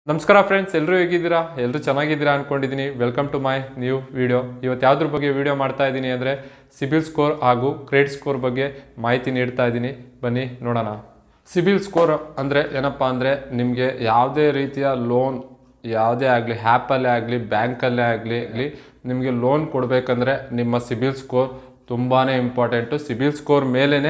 ನಮಸ್ಕಾರ ಫ್ರೆಂಡ್ಸ್ ಎಲ್ಲರೂ ಹೇಗಿದ್ದೀರಾ ಎಲ್ಲರೂ ಚೆನ್ನಾಗಿದ್ದೀರಾ ಅನ್ಕೊಂಡಿದ್ದೀನಿ welcome to my new video ಇವತ್ತು ಯಾವುದ್ರ ಬಗ್ಗೆ ವಿಡಿಯೋ ಮಾಡ್ತಾ ಇದ್ದೀನಿ ಅಂದರೆ ಸಿಬಿಲ್ ಸ್ಕೋರ್ ಹಾಗೂ ಕ್ರೆಡಿಟ್ ಸ್ಕೋರ್ ಬಗ್ಗೆ ಮಾಹಿತಿ ನೀಡ್ತಾ ಇದ್ದೀನಿ ಬನ್ನಿ ನೋಡೋಣ ಸಿಬಿಲ್ ಸ್ಕೋರ್ ಅಂದರೆ ಏನಪ್ಪ ಅಂದರೆ ನಿಮಗೆ ಯಾವುದೇ ರೀತಿಯ ಲೋನ್ ಯಾವುದೇ ಆಗಲಿ ಆ್ಯಪಲ್ಲೇ ಆಗಲಿ ಬ್ಯಾಂಕಲ್ಲೇ ಆಗಲಿ ಆಗಲಿ ನಿಮಗೆ ಲೋನ್ ಕೊಡಬೇಕಂದ್ರೆ ನಿಮ್ಮ ಸಿಬಿಲ್ ಸ್ಕೋರ್ ತುಂಬಾ ಇಂಪಾರ್ಟೆಂಟು ಸಿಬಿಲ್ ಸ್ಕೋರ್ ಮೇಲೇ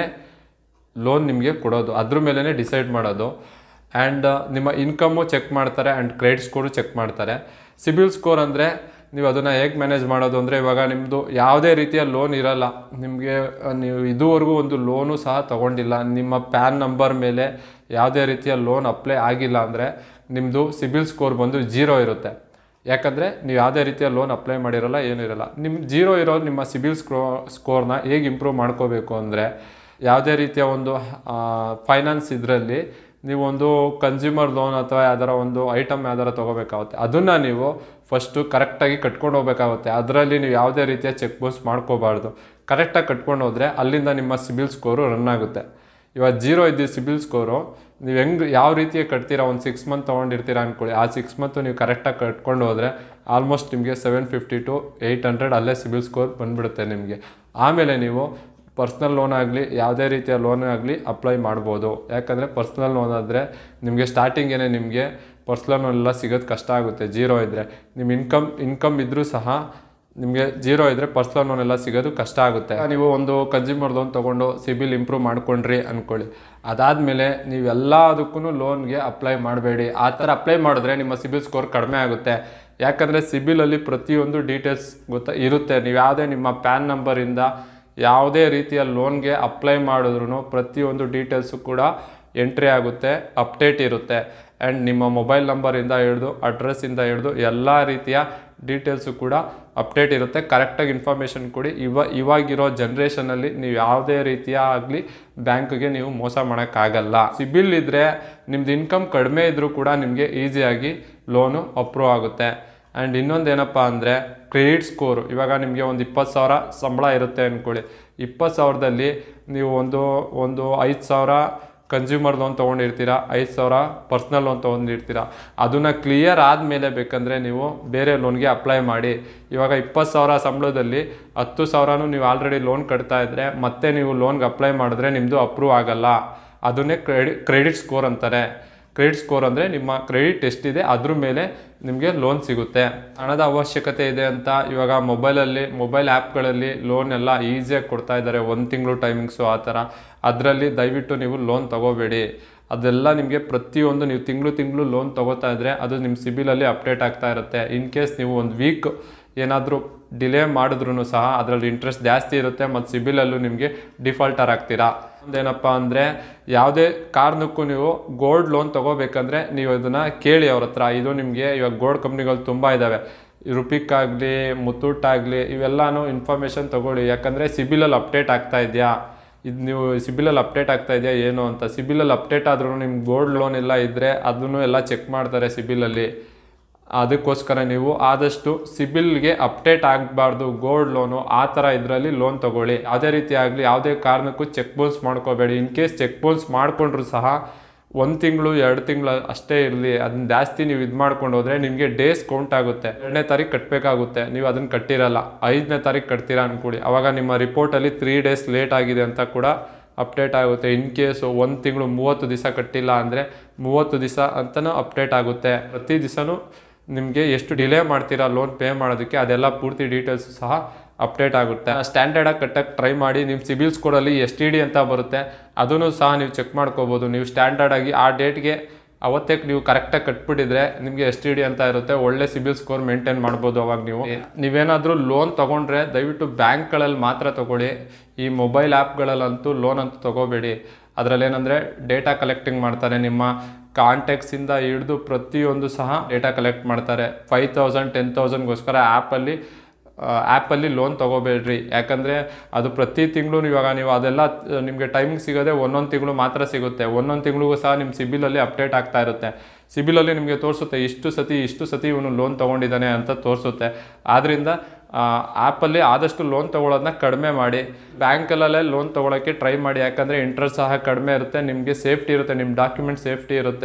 ಲೋನ್ ನಿಮಗೆ ಕೊಡೋದು ಅದ್ರ ಮೇಲೇ ಡಿಸೈಡ್ ಮಾಡೋದು ಆ್ಯಂಡ್ ನಿಮ್ಮ ಇನ್ಕಮ್ಮು ಚೆಕ್ ಮಾಡ್ತಾರೆ ಆ್ಯಂಡ್ ಕ್ರೆಡಿಟ್ ಸ್ಕೋರು ಚೆಕ್ ಮಾಡ್ತಾರೆ ಸಿಬಿಲ್ ಸ್ಕೋರ್ ಅಂದರೆ ನೀವು ಅದನ್ನು ಹೇಗೆ ಮ್ಯಾನೇಜ್ ಮಾಡೋದು ಅಂದರೆ ಇವಾಗ ನಿಮ್ಮದು ಯಾವುದೇ ರೀತಿಯ ಲೋನ್ ಇರಲ್ಲ ನಿಮಗೆ ನೀವು ಇದುವರೆಗೂ ಒಂದು ಲೋನು ಸಹ ತೊಗೊಂಡಿಲ್ಲ ನಿಮ್ಮ ಪ್ಯಾನ್ ನಂಬರ್ ಮೇಲೆ ಯಾವುದೇ ರೀತಿಯ ಲೋನ್ ಅಪ್ಲೈ ಆಗಿಲ್ಲ ಅಂದರೆ ನಿಮ್ಮದು ಸಿಬಿಲ್ ಸ್ಕೋರ್ ಬಂದು ಜೀರೋ ಇರುತ್ತೆ ಯಾಕಂದರೆ ನೀವು ಯಾವುದೇ ರೀತಿಯ ಲೋನ್ ಅಪ್ಲೈ ಮಾಡಿರಲ್ಲ ಏನೂ ಇರಲ್ಲ ನಿಮ್ಮ ಜೀರೋ ಇರೋ ನಿಮ್ಮ ಸಿಬಿಲ್ ಸ್ಕೋ ಸ್ಕೋರ್ನ ಹೇಗೆ ಇಂಪ್ರೂವ್ ಮಾಡ್ಕೋಬೇಕು ಅಂದರೆ ಯಾವುದೇ ರೀತಿಯ ಒಂದು ಫೈನಾನ್ಸ್ ಇದರಲ್ಲಿ ನೀವು ಒಂದು ಕನ್ಸ್ಯೂಮರ್ ಲೋನ್ ಅಥವಾ ಯಾವ್ದಾರ ಒಂದು ಐಟಮ್ ಯಾವ್ದಾರ ತೊಗೋಬೇಕಾಗುತ್ತೆ ಅದನ್ನು ನೀವು ಫಸ್ಟು ಕರೆಕ್ಟಾಗಿ ಕಟ್ಕೊಂಡು ಹೋಗ್ಬೇಕಾಗುತ್ತೆ ಅದರಲ್ಲಿ ನೀವು ಯಾವುದೇ ರೀತಿಯ ಚೆಕ್ ಬೌನ್ಸ್ ಮಾಡ್ಕೋಬಾರ್ದು ಕರೆಕ್ಟಾಗಿ ಕಟ್ಕೊಂಡು ಹೋದರೆ ಅಲ್ಲಿಂದ ನಿಮ್ಮ ಸಿಬಿಲ್ ಸ್ಕೋರು ರನ್ ಆಗುತ್ತೆ ಇವಾಗ ಜೀರೋ ಇದ್ದಿದ್ದು ಸಿಬಿಲ್ ಸ್ಕೋರು ನೀವು ಹೆಂಗೆ ಯಾವ ರೀತಿಯ ಕಟ್ತೀರಾ ಒಂದು ಸಿಕ್ಸ್ ಮಂತ್ ತೊಗೊಂಡಿರ್ತೀರಾ ಅಂದ್ಕೊಳ್ಳಿ ಆ ಸಿಕ್ಸ್ ಮಂತು ನೀವು ಕರೆಕ್ಟಾಗಿ ಕಟ್ಕೊಂಡು ಹೋದರೆ ಆಲ್ಮೋಸ್ಟ್ ನಿಮಗೆ seven fifty to eight hundred ಅಲ್ಲೇ ಸಿಬಿಲ್ ಸ್ಕೋರ್ ಬಂದ್ಬಿಡುತ್ತೆ ನಿಮಗೆ ಆಮೇಲೆ ನೀವು ಪರ್ಸ್ನಲ್ ಲೋನ್ ಆಗಲಿ ಯಾವುದೇ ರೀತಿಯ ಲೋನ್ ಆಗಲಿ ಅಪ್ಲೈ ಮಾಡ್ಬೋದು ಯಾಕಂದರೆ ಪರ್ಸ್ನಲ್ ಲೋನ್ ಆದರೆ ನಿಮಗೆ ಸ್ಟಾರ್ಟಿಂಗೇನೆ ನಿಮಗೆ ಪರ್ಸ್ನಲ್ ಲೋನ್ ಎಲ್ಲ ಸಿಗೋದು ಕಷ್ಟ ಆಗುತ್ತೆ ಜೀರೋ ಇದ್ದರೆ ನಿಮ್ಮ ಇನ್ಕಮ್ ಇನ್ಕಮ್ ಇದ್ದರೂ ಸಹ ನಿಮಗೆ ಜೀರೋ ಇದ್ದರೆ ಪರ್ಸ್ನಲ್ ಲೋನ್ ಎಲ್ಲ ಸಿಗೋದು ಕಷ್ಟ ಆಗುತ್ತೆ ನೀವು ಒಂದು ಕನ್ಸ್ಯೂಮರ್ ಲೋನ್ ತೊಗೊಂಡು ಸಿಬಿಲ್ ಇಂಪ್ರೂವ್ ಮಾಡ್ಕೊಂಡ್ರಿ ಅಂದ್ಕೊಳ್ಳಿ ಅದಾದಮೇಲೆ ನೀವೆಲ್ಲದಕ್ಕೂ ಲೋನ್ಗೆ ಅಪ್ಲೈ ಮಾಡಬೇಡಿ ಆ ಥರ ಅಪ್ಲೈ ಮಾಡಿದ್ರೆ ನಿಮ್ಮ ಸಿಬಿಲ್ ಸ್ಕೋರ್ ಕಡಿಮೆ ಆಗುತ್ತೆ ಯಾಕಂದರೆ ಸಿಬಿಲಲ್ಲಿ ಪ್ರತಿಯೊಂದು ಡೀಟೇಲ್ಸ್ ಗೊತ್ತಾ ಇರುತ್ತೆ ನೀವು ಯಾವುದೇ ನಿಮ್ಮ ಪ್ಯಾನ್ ನಂಬರಿಂದ ಯಾವುದೇ ರೀತಿಯ ಲೋನ್ಗೆ ಅಪ್ಲೈ ಮಾಡಿದ್ರು ಪ್ರತಿಯೊಂದು ಡೀಟೇಲ್ಸು ಕೂಡ ಎಂಟ್ರಿ ಆಗುತ್ತೆ ಅಪ್ಡೇಟ್ ಇರುತ್ತೆ ಆ್ಯಂಡ್ ನಿಮ್ಮ ಮೊಬೈಲ್ ನಂಬರಿಂದ ಹಿಡಿದು ಅಡ್ರೆಸ್ಸಿಂದ ಹಿಡಿದು ಎಲ್ಲ ರೀತಿಯ ಡೀಟೇಲ್ಸು ಕೂಡ ಅಪ್ಡೇಟ್ ಇರುತ್ತೆ ಕರೆಕ್ಟಾಗಿ ಇನ್ಫಾರ್ಮೇಷನ್ ಕೊಡಿ ಇವ ಇವಾಗಿರೋ ಜನ್ರೇಷನಲ್ಲಿ ನೀವು ಯಾವುದೇ ರೀತಿಯ ಆಗಲಿ ಬ್ಯಾಂಕ್ಗೆ ನೀವು ಮೋಸ ಮಾಡೋಕ್ಕಾಗಲ್ಲ ಸಿಬಿಲ್ ಇದ್ದರೆ ನಿಮ್ದು ಇನ್ಕಮ್ ಕಡಿಮೆ ಇದ್ದರೂ ಕೂಡ ನಿಮಗೆ ಈಸಿಯಾಗಿ ಲೋನು ಅಪ್ರೂವ್ ಆಗುತ್ತೆ ಆ್ಯಂಡ್ ಇನ್ನೊಂದು ಏನಪ್ಪ ಅಂದರೆ ಕ್ರೆಡಿಟ್ ಸ್ಕೋರು ಇವಾಗ ನಿಮಗೆ ಒಂದು ಇಪ್ಪತ್ತು ಸಾವಿರ ಸಂಬಳ ಇರುತ್ತೆ ಅಂದ್ಕೊಳ್ಳಿ ಇಪ್ಪತ್ತು ಸಾವಿರದಲ್ಲಿ ನೀವು ಒಂದು ಒಂದು ಐದು ಸಾವಿರ ಕನ್ಸ್ಯೂಮರ್ ಲೋನ್ ತೊಗೊಂಡಿರ್ತೀರಾ ಐದು ಸಾವಿರ ಪರ್ಸ್ನಲ್ ಲೋನ್ ತೊಗೊಂಡಿರ್ತೀರಾ ಅದನ್ನು ಕ್ಲಿಯರ್ ಆದಮೇಲೆ ಬೇಕಂದರೆ ನೀವು ಬೇರೆ ಲೋನ್ಗೆ ಅಪ್ಲೈ ಮಾಡಿ ಇವಾಗ ಇಪ್ಪತ್ತು ಸಾವಿರ ಸಂಬಳದಲ್ಲಿ ಹತ್ತು ಸಾವಿರನೂ ನೀವು ಆಲ್ರೆಡಿ ಲೋನ್ ಕಟ್ತಾ ಇದ್ದರೆ ಮತ್ತೆ ನೀವು ಲೋನ್ಗೆ ಅಪ್ಲೈ ಮಾಡಿದ್ರೆ ನಿಮ್ಮದು ಅಪ್ರೂವ್ ಆಗಲ್ಲ ಅದನ್ನೇ ಕ್ರೆಡಿ ಕ್ರೆಡಿಟ್ ಸ್ಕೋರ್ ಅಂತಾರೆ ಕ್ರೆಡಿಟ್ ಸ್ಕೋರ್ ಅಂದರೆ ನಿಮ್ಮ ಕ್ರೆಡಿಟ್ ಎಷ್ಟಿದೆ ಅದ್ರ ಮೇಲೆ ನಿಮಗೆ ಲೋನ್ ಸಿಗುತ್ತೆ ಹಣದ ಅವಶ್ಯಕತೆ ಇದೆ ಅಂತ ಇವಾಗ ಮೊಬೈಲಲ್ಲಿ ಮೊಬೈಲ್ ಆ್ಯಪ್ಗಳಲ್ಲಿ ಲೋನ್ ಎಲ್ಲ ಈಸಿಯಾಗಿ ಕೊಡ್ತಾ ಇದ್ದಾರೆ ಒಂದು ತಿಂಗಳು ಟೈಮಿಂಗ್ಸು ಆ ಥರ ಅದರಲ್ಲಿ ದಯವಿಟ್ಟು ನೀವು ಲೋನ್ ತಗೋಬೇಡಿ ಅದೆಲ್ಲ ನಿಮಗೆ ಪ್ರತಿಯೊಂದು ನೀವು ತಿಂಗಳು ತಿಂಗಳು ಲೋನ್ ತೊಗೋತಾ ಇದ್ದರೆ ಅದು ನಿಮ್ಮ ಸಿಬಿಲಲ್ಲಿ ಅಪ್ಡೇಟ್ ಆಗ್ತಾ ಇರುತ್ತೆ ಇನ್ ಕೇಸ್ ನೀವು ಒಂದು ವೀಕ್ ಏನಾದರೂ ಡಿಲೇ ಮಾಡಿದ್ರೂ ಸಹ ಅದರಲ್ಲಿ ಇಂಟ್ರೆಸ್ಟ್ ಜಾಸ್ತಿ ಇರುತ್ತೆ ಮತ್ತು ಸಿಬಿಲಲ್ಲೂ ನಿಮಗೆ ಡಿಫಾಲ್ಟರ್ ಆಗ್ತೀರಾ ಒಂದೇನಪ್ಪ ಅಂದರೆ ಯಾವುದೇ ಕಾರಣಕ್ಕೂ ನೀವು ಗೋಲ್ಡ್ ಲೋನ್ ತೊಗೋಬೇಕಂದ್ರೆ ನೀವು ಇದನ್ನು ಕೇಳಿ ಅವ್ರ ಹತ್ರ ಇದು ನಿಮಗೆ ಇವಾಗ ಗೋಲ್ಡ್ ಕಂಪ್ನಿಗಳು ತುಂಬ ಇದ್ದಾವೆ ರುಪಿಕ್ ಆಗಲಿ ಮುತ್ತೂಟ್ ಆಗಲಿ ಇವೆಲ್ಲನೂ ಇನ್ಫಾರ್ಮೇಷನ್ ತೊಗೊಳ್ಳಿ ಯಾಕಂದರೆ ಸಿಬಿಲಲ್ಲಿ ಅಪ್ಡೇಟ್ ಆಗ್ತಾ ಇದೆಯಾ ಇದು ನೀವು ಸಿಬಿಲಲ್ಲಿ ಅಪ್ಡೇಟ್ ಆಗ್ತಾ ಇದೆಯಾ ಏನು ಅಂತ ಸಿಬಿಲಲ್ಲಿ ಅಪ್ಡೇಟ್ ಆದ್ರೂ ನಿಮ್ಗೆ ಗೋಲ್ಡ್ ಲೋನ್ ಎಲ್ಲ ಇದ್ದರೆ ಅದನ್ನು ಎಲ್ಲ ಚೆಕ್ ಮಾಡ್ತಾರೆ ಸಿಬಿಲಲ್ಲಿ ಅದಕ್ಕೋಸ್ಕರ ನೀವು ಆದಷ್ಟು ಸಿಬಿಲ್ಗೆ ಅಪ್ಡೇಟ್ ಆಗಬಾರ್ದು ಗೋಲ್ಡ್ ಲೋನು ಆ ಥರ ಇದರಲ್ಲಿ ಲೋನ್ ತೊಗೊಳ್ಳಿ ಯಾವುದೇ ರೀತಿ ಆಗಲಿ ಯಾವುದೇ ಕಾರಣಕ್ಕೂ ಚೆಕ್ ಬೌನ್ಸ್ ಮಾಡ್ಕೋಬೇಡಿ ಇನ್ ಕೇಸ್ ಚೆಕ್ ಬೌನ್ಸ್ ಮಾಡಿಕೊಂಡ್ರು ಸಹ ಒಂದು ತಿಂಗಳು ಎರಡು ತಿಂಗಳು ಅಷ್ಟೇ ಇರಲಿ ಅದನ್ನ ಜಾಸ್ತಿ ನೀವು ಇದು ಮಾಡ್ಕೊಂಡು ಹೋದರೆ ನಿಮಗೆ ಡೇಸ್ ಕೌಂಟ್ ಆಗುತ್ತೆ ಎರಡನೇ ತಾರೀಕು ಕಟ್ಟಬೇಕಾಗುತ್ತೆ ನೀವು ಅದನ್ನು ಕಟ್ಟಿರಲ್ಲ ಐದನೇ ತಾರೀಕು ಕಟ್ತೀರಾ ಅಂದ್ಕೊಳ್ಳಿ ಅವಾಗ ನಿಮ್ಮ ರಿಪೋರ್ಟಲ್ಲಿ ತ್ರೀ ಡೇಸ್ ಲೇಟ್ ಆಗಿದೆ ಅಂತ ಕೂಡ ಅಪ್ಡೇಟ್ ಆಗುತ್ತೆ ಇನ್ ಕೇಸು ಒಂದು ತಿಂಗಳು ಮೂವತ್ತು ದಿವಸ ಕಟ್ಟಿಲ್ಲ ಅಂದರೆ ಮೂವತ್ತು ದಿವಸ ಅಂತಲೂ ಅಪ್ಡೇಟ್ ಆಗುತ್ತೆ ಪ್ರತಿ ದಿವಸನೂ ನಿಮಗೆ ಎಷ್ಟು ಡಿಲೇ ಮಾಡ್ತೀರಾ ಲೋನ್ ಪೇ ಮಾಡೋದಕ್ಕೆ ಅದೆಲ್ಲ ಪೂರ್ತಿ ಡೀಟೇಲ್ಸ್ ಸಹ ಅಪ್ಡೇಟ್ ಆಗುತ್ತೆ ಸ್ಟ್ಯಾಂಡರ್ಡಾಗಿ ಕಟ್ಟಕ್ಕೆ ಟ್ರೈ ಮಾಡಿ ನಿಮ್ಮ ಸಿಬಿಲ್ ಸ್ಕೋರಲ್ಲಿ ಎಸ್ ಟಿ ಡಿ ಅಂತ ಬರುತ್ತೆ ಅದನ್ನು ಸಹ ನೀವು ಚೆಕ್ ಮಾಡ್ಕೋಬೋದು ನೀವು ಸ್ಟ್ಯಾಂಡರ್ಡಾಗಿ ಆ ಡೇಟ್ಗೆ ಅವತ್ತೇ ನೀವು ಕರೆಕ್ಟಾಗಿ ಕಟ್ಬಿಟ್ಟಿದ್ರೆ ನಿಮಗೆ ಎಸ್ ಟಿ ಡಿ ಅಂತ ಇರುತ್ತೆ ಒಳ್ಳೆ ಸಿಬಿಲ್ ಸ್ಕೋರ್ ಮೇಂಟೈನ್ ಮಾಡ್ಬೋದು ಅವಾಗ ನೀವು ನೀವೇನಾದರೂ ಲೋನ್ ತೊಗೊಂಡ್ರೆ ದಯವಿಟ್ಟು ಬ್ಯಾಂಕ್ಗಳಲ್ಲಿ ಮಾತ್ರ ತೊಗೊಳ್ಳಿ ಈ ಮೊಬೈಲ್ ಆ್ಯಪ್ಗಳಲ್ಲಂತೂ ಲೋನ್ ಅಂತೂ ತೊಗೋಬೇಡಿ ಅದರಲ್ಲಿ ಏನಂದರೆ ಡೇಟಾ ಕಲೆಕ್ಟಿಂಗ್ ಮಾಡ್ತಾರೆ ನಿಮ್ಮ ಕಾಂಟ್ಯಾಕ್ಟ್ಸಿಂದ ಹಿಡಿದು ಪ್ರತಿಯೊಂದು ಸಹ ಡೇಟಾ ಕಲೆಕ್ಟ್ ಮಾಡ್ತಾರೆ ಫೈವ್ ತೌಸಂಡ್ ಟೆನ್ ತೌಸಂಡ್ಗೋಸ್ಕರ ಆ್ಯಪಲ್ಲಿ ಆ್ಯಪಲ್ಲಿ ಲೋನ್ ತೊಗೋಬೇಡ್ರಿ ಯಾಕಂದರೆ ಅದು ಪ್ರತಿ ತಿಂಗಳು ಇವಾಗ ನೀವು ಅದೆಲ್ಲ ನಿಮಗೆ ಟೈಮಿಂಗ್ ಸಿಗೋದೆ ಒಂದೊಂದು ತಿಂಗಳು ಮಾತ್ರ ಸಿಗುತ್ತೆ ಒಂದೊಂದು ತಿಂಗಳಿಗೂ ಸಹ ನಿಮ್ಮ ಸಿಬಿಲಲ್ಲಿ ಅಪ್ಡೇಟ್ ಆಗ್ತಾ ಇರುತ್ತೆ ಸಿಬಿಲಲ್ಲಿ ನಿಮಗೆ ತೋರಿಸುತ್ತೆ ಇಷ್ಟು ಸತಿ ಇಷ್ಟು ಸತಿ ಇವನು ಲೋನ್ ತೊಗೊಂಡಿದ್ದಾನೆ ಅಂತ ತೋರಿಸುತ್ತೆ ಆದ್ದರಿಂದ ಆ್ಯಪಲ್ಲಿ ಆದಷ್ಟು ಲೋನ್ ತೊಗೊಳೋದನ್ನ ಕಡಿಮೆ ಮಾಡಿ ಬ್ಯಾಂಕಲ್ಲೇ ಲೋನ್ ತೊಗೊಳಕ್ಕೆ ಟ್ರೈ ಮಾಡಿ ಯಾಕಂದರೆ ಇಂಟ್ರೆಸ್ಟ್ ಸಹ ಕಡಿಮೆ ಇರುತ್ತೆ ನಿಮಗೆ ಸೇಫ್ಟಿ ಇರುತ್ತೆ ನಿಮ್ಮ ಡಾಕ್ಯುಮೆಂಟ್ ಸೇಫ್ಟಿ ಇರುತ್ತೆ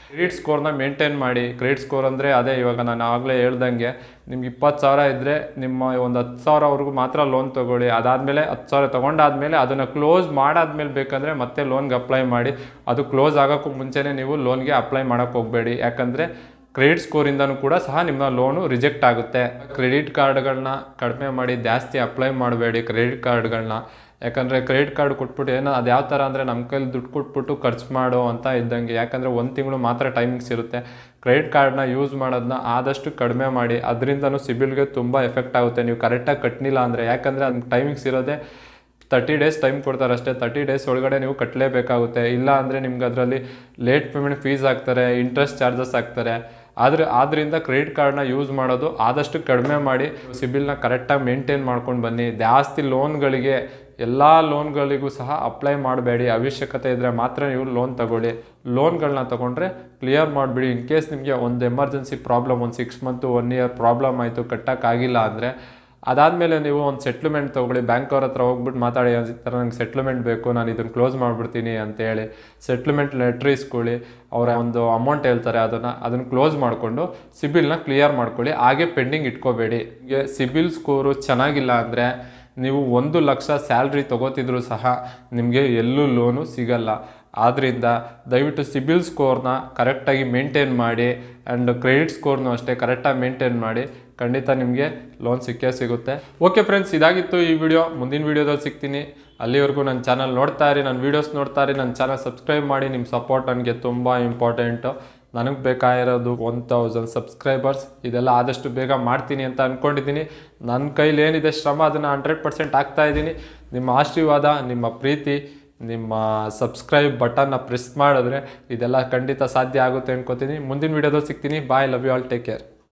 ಕ್ರೆಡಿಟ್ ಸ್ಕೋರ್ನ ಮೇಂಟೈನ್ ಮಾಡಿ ಕ್ರೆಡಿಟ್ ಸ್ಕೋರ್ ಅಂದರೆ ಅದೇ ಇವಾಗ ನಾನು ಆಗಲೇ ಹೇಳ್ದಂಗೆ ನಿಮ್ಗೆ ಇಪ್ಪತ್ತು ಸಾವಿರ ಇದ್ದರೆ ನಿಮ್ಮ ಒಂದು ಹತ್ತು ಸಾವಿರವರೆಗೂ ಮಾತ್ರ ಲೋನ್ ತೊಗೊಳ್ಳಿ ಅದಾದಮೇಲೆ ಹತ್ತು ಸಾವಿರ ತೊಗೊಂಡಾದ್ಮೇಲೆ ಅದನ್ನು ಕ್ಲೋಸ್ ಮಾಡಾದ್ಮೇಲೆ ಬೇಕಂದರೆ ಮತ್ತೆ ಲೋನ್ಗೆ ಅಪ್ಲೈ ಮಾಡಿ ಅದು ಕ್ಲೋಸ್ ಆಗೋಕ್ಕೂ ಮುಂಚೆನೇ ನೀವು ಲೋನ್ಗೆ ಅಪ್ಲೈ ಮಾಡೋಕ್ಕೆ ಹೋಗಬೇಡಿ ಯಾಕಂದರೆ ಕ್ರೆಡಿಟ್ ಸ್ಕೋರಿಂದನೂ ಕೂಡ ಸಹ ನಿಮ್ಮ ಲೋನು ರಿಜೆಕ್ಟ್ ಆಗುತ್ತೆ ಕ್ರೆಡಿಟ್ ಕಾರ್ಡ್ಗಳನ್ನ ಕಡಿಮೆ ಮಾಡಿ ಜಾಸ್ತಿ ಅಪ್ಲೈ ಮಾಡಬೇಡಿ ಕ್ರೆಡಿಟ್ ಕಾರ್ಡ್ಗಳನ್ನ ಯಾಕಂದರೆ ಕ್ರೆಡಿಟ್ ಕಾರ್ಡ್ ಕೊಟ್ಬಿಟ್ಟು ಏನೋ ಅದು ಯಾವ ಥರ ಅಂದರೆ ನಮ್ಮ ಕೈಲಿ ದುಡ್ಡು ಕೊಟ್ಬಿಟ್ಟು ಖರ್ಚು ಮಾಡೋ ಅಂತ ಇದ್ದಂಗೆ ಯಾಕಂದರೆ ಒಂದು ತಿಂಗಳು ಮಾತ್ರ ಟೈಮಿಂಗ್ಸ್ ಇರುತ್ತೆ ಕ್ರೆಡಿಟ್ ಕಾರ್ಡ್ನ ಯೂಸ್ ಮಾಡೋದನ್ನ ಆದಷ್ಟು ಕಡಿಮೆ ಮಾಡಿ ಅದರಿಂದನೂ ಸಿಬಿಲ್ಗೆ ತುಂಬ ಎಫೆಕ್ಟ್ ಆಗುತ್ತೆ ನೀವು ಕರೆಕ್ಟಾಗಿ ಕಟ್ಟಲಿಲ್ಲ ಅಂದರೆ ಯಾಕಂದರೆ ಅದು ಟೈಮಿಂಗ್ಸ್ ಇರೋದೇ ತರ್ಟಿ ಡೇಸ್ ಟೈಮ್ ಕೊಡ್ತಾರೆ ಅಷ್ಟೇ ತರ್ಟಿ ಡೇಸ್ ಒಳಗಡೆ ನೀವು ಕಟ್ಟಲೇಬೇಕಾಗುತ್ತೆ ಇಲ್ಲ ಅಂದರೆ ನಿಮ್ಗೆ ಅದರಲ್ಲಿ ಲೇಟ್ ಪೇಮೆಂಟ್ ಫೀಸ್ ಹಾಕ್ತಾರೆ ಇಂಟ್ರೆಸ್ಟ್ ಚಾರ್ಜಸ್ ಹಾಕ್ತಾರೆ ಆದರೆ ಆದ್ದರಿಂದ ಕ್ರೆಡಿಟ್ ಕಾರ್ಡ್ನ ಯೂಸ್ ಮಾಡೋದು ಆದಷ್ಟು ಕಡಿಮೆ ಮಾಡಿ ಸಿಬಿಲ್ನ ಕರೆಕ್ಟಾಗಿ ಮೇಂಟೈನ್ ಮಾಡ್ಕೊಂಡು ಬನ್ನಿ ಜಾಸ್ತಿ ಲೋನ್ಗಳಿಗೆ ಎಲ್ಲ ಲೋನ್ಗಳಿಗೂ ಸಹ ಅಪ್ಲೈ ಮಾಡಬೇಡಿ ಅವಶ್ಯಕತೆ ಇದ್ದರೆ ಮಾತ್ರ ನೀವು ಲೋನ್ ತಗೊಳ್ಳಿ ಲೋನ್ಗಳನ್ನ ತೊಗೊಂಡ್ರೆ ಕ್ಲಿಯರ್ ಮಾಡಿಬಿಡಿ ಇನ್ ಕೇಸ್ ನಿಮಗೆ ಒಂದು ಎಮರ್ಜೆನ್ಸಿ ಪ್ರಾಬ್ಲಮ್ ಒಂದು six month one year problem ಆಯಿತು ಕಟ್ಟೋಕ್ಕಾಗಿಲ್ಲ ಅಂದರೆ ಅದಾದಮೇಲೆ ನೀವು ಒಂದು ಸೆಟ್ಲ್ಮೆಂಟ್ ತೊಗೊಳ್ಳಿ ಬ್ಯಾಂಕ್ ಅವ್ರ ಹತ್ರ ಹೋಗ್ಬಿಟ್ಟು ಮಾತಾಡಿ ಈ ಥರ ನಂಗೆ ಸೆಟ್ಲ್ಮೆಂಟ್ ಬೇಕು ನಾನು ಇದನ್ನು ಕ್ಲೋಸ್ ಮಾಡಿಬಿಡ್ತೀನಿ ಅಂತೇಳಿ ಸೆಟ್ಲ್ಮೆಂಟ್ ಲೆಟ್ರ್ ಇಸ್ಕೊಳ್ಳಿ ಅವರ ಒಂದು ಅಮೌಂಟ್ ಹೇಳ್ತಾರೆ ಅದನ್ನು ಅದನ್ನು ಕ್ಲೋಸ್ ಮಾಡಿಕೊಂಡು ಸಿಬಿಲ್ನ ಕ್ಲಿಯರ್ ಮಾಡ್ಕೊಳ್ಳಿ ಹಾಗೆ ಪೆಂಡಿಂಗ್ ಇಟ್ಕೋಬೇಡಿ ಹೀಗೆ ಸಿಬಿಲ್ ಸ್ಕೋರು ಚೆನ್ನಾಗಿಲ್ಲ ಅಂದರೆ ನೀವು ಒಂದು ಲಕ್ಷ ಸ್ಯಾಲ್ರಿ ತೊಗೋತಿದ್ರು ಸಹ ನಿಮಗೆ ಎಲ್ಲೂ ಲೋನು ಸಿಗಲ್ಲ ಆದ್ದರಿಂದ ದಯವಿಟ್ಟು ಸಿಬಿಲ್ ಸ್ಕೋರ್ನ ಕರೆಕ್ಟಾಗಿ ಮೇಂಟೈನ್ ಮಾಡಿ ಆ್ಯಂಡ್ ಕ್ರೆಡಿಟ್ ಸ್ಕೋರ್ನು ಅಷ್ಟೇ ಕರೆಕ್ಟಾಗಿ ಮೇಂಟೈನ್ ಮಾಡಿ ಖಂಡಿತ ನಿಮಗೆ ಲೋನ್ ಸಿಕ್ಕೇ ಸಿಗುತ್ತೆ ಓಕೆ ಫ್ರೆಂಡ್ಸ್ ಇದಾಗಿತ್ತು ಈ ವಿಡಿಯೋ ಮುಂದಿನ ವಿಡಿಯೋದಲ್ಲಿ ಸಿಗ್ತೀನಿ ಅಲ್ಲಿವರೆಗೂ ನನ್ನ ಚಾನಲ್ ನೋಡ್ತಾ ಇರಿ ನನ್ನ ವೀಡಿಯೋಸ್ ನೋಡ್ತಾ ಇರಿ ನನ್ನ ಚಾನಲ್ ಸಬ್ಸ್ಕ್ರೈಬ್ ಮಾಡಿ ನಿಮ್ಮ ಸಪೋರ್ಟ್ ನನಗೆ ತುಂಬ ಇಂಪಾರ್ಟೆಂಟು ನನಗೆ ಬೇಕಾಗಿರೋದು ಒನ್ ತೌಸಂಡ್ ಸಬ್ಸ್ಕ್ರೈಬರ್ಸ್ ಇದೆಲ್ಲ ಆದಷ್ಟು ಬೇಗ ಮಾಡ್ತೀನಿ ಅಂತ ಅಂದ್ಕೊಂಡಿದ್ದೀನಿ ನನ್ನ ಕೈಲಿ ಏನಿದೆ ಶ್ರಮ ಅದನ್ನು ಹಂಡ್ರೆಡ್ ಪರ್ಸೆಂಟ್ ಆಗ್ತಾ ಇದ್ದೀನಿ ನಿಮ್ಮ ಆಶೀರ್ವಾದ ನಿಮ್ಮ ಪ್ರೀತಿ ನಿಮ್ಮ ಸಬ್ಸ್ಕ್ರೈಬ್ ಬಟನ್ನ ಪ್ರೆಸ್ ಮಾಡಿದ್ರೆ ಇದೆಲ್ಲ ಖಂಡಿತ ಸಾಧ್ಯ ಆಗುತ್ತೆ ಅನ್ಕೋತೀನಿ ಮುಂದಿನ ವೀಡಿಯೋದಲ್ಲಿ ಸಿಗ್ತೀನಿ bye love you all take care